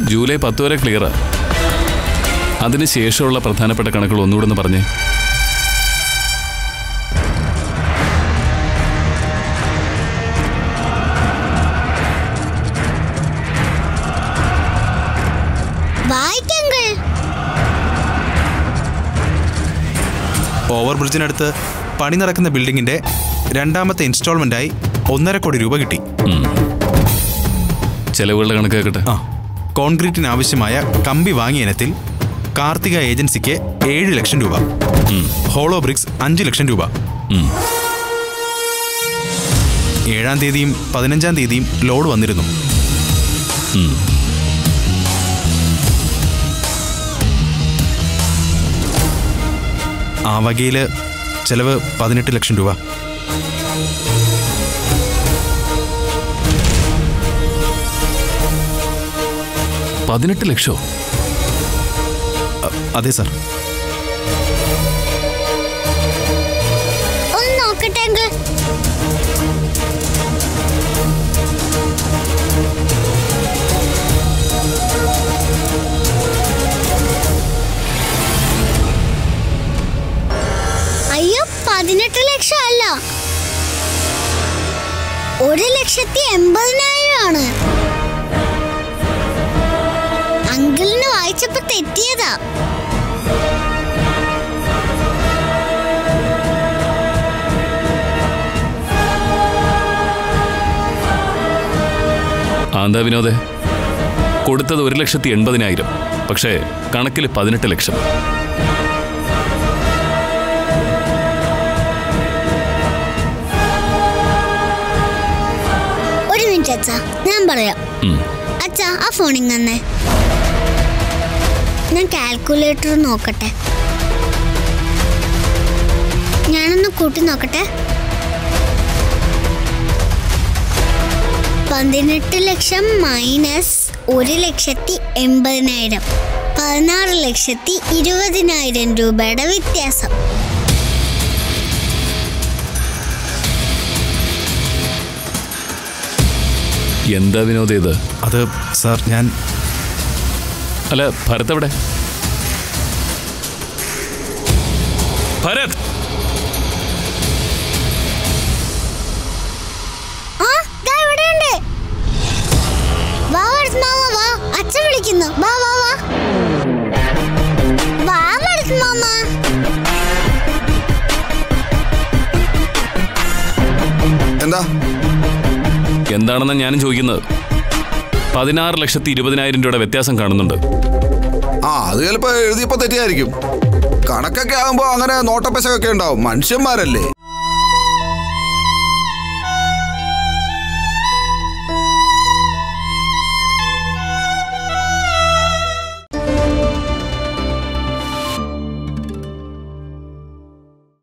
July പത്ത് വരെ ക്ലിയറാ അതിന് ശേഷമുള്ള പ്രധാനപ്പെട്ട കണക്കുകൾ ഒന്നുകൂടെ ഒന്ന് പറഞ്ഞേ വായിക്കങ്കിൾ ഓവർ ബ്രിഡ്ജിനടുത്ത് പണി നടക്കുന്ന ബിൽഡിങ്ങിന്റെ രണ്ടാമത്തെ ഇൻസ്റ്റാൾമെന്റായി ഒന്നര കോടി രൂപ കിട്ടി ചെലവുകളുടെ കണക്ക് കേൾക്കട്ടെ ആ കോൺക്രീറ്റിന് ആവശ്യമായ കമ്പി വാങ്ങിയ ഇനത്തിൽ കാർത്തിക ഏജൻസിക്ക് ഏഴ് ലക്ഷം രൂപ ഹോളോ ബ്രിക്സ് അഞ്ച് ലക്ഷം രൂപ ഉം. ഏഴാം തീയതിയും പതിനഞ്ചാം തീയതിയും ലോഡ് വന്നിരുന്നു ഉം. ആ വകയിൽ ചെലവ് പതിനെട്ട് ലക്ഷം രൂപ പതിനെട്ട് ലക്ഷോ അ- അതെ സാർ ഒന്ന് നോക്കട്ടെ അങ്കിൾ അയ്യോ പതിനെട്ട് ലക്ഷം അല്ല ഒരു ലക്ഷത്തി എൺപതിനായിരം ആണ് അങ്കിളിന് വായിച്ചപ്പോ തെറ്റിയതാ ആ എന്താ വിനോദേ കൊടുത്തത് ഒരു ലക്ഷത്തി എൺപതിനായിരം പക്ഷേ കണക്കിൽ പതിനെട്ട് ലക്ഷം ഒരു മിനിറ്റ് അച്ഛാ ഞാൻ പറയാം ഉം. അച്ഛാ ആ ഫോണിങ് തന്നെ ഞാൻ കാൽക്കുലേറ്റർ നോക്കട്ടെ ഞാനൊന്ന് കൂട്ടി നോക്കട്ടെ പതിനെട്ട് ലക്ഷം മൈനസ് ഒരു ലക്ഷത്തി എൺപതിനായിരം പതിനാറ് ലക്ഷത്തി ഇരുപതിനായിരം രൂപയുടെ വ്യത്യാസം എന്താ വിനോദ ഇത് അത് സാർ ഞാൻ അല്ല ഭരത് എവിടെ ഭരത് ആ ദാ ഇവിടെയുണ്ട് വാ ഭരത് മാമ വാ അച്ഛൻ വിളിക്കുന്നു വാ വാ വാ വാ ഭരത് മാമ എന്താ എന്താണെന്ന് ഞാനും ചോദിക്കുന്നത് പതിനാറ് ലക്ഷത്തി ഇരുപതിനായിരം രൂപയുടെ വ്യത്യാസം കാണുന്നുണ്ട് ആ അത് ചിലപ്പോ എഴുതിയപ്പോ തെറ്റിയായിരിക്കും കണക്കൊക്കെ ആകുമ്പോ അങ്ങനെ നോട്ടപ്പശകൊക്കെ ഉണ്ടാവും മനുഷ്യന്മാരല്ലേ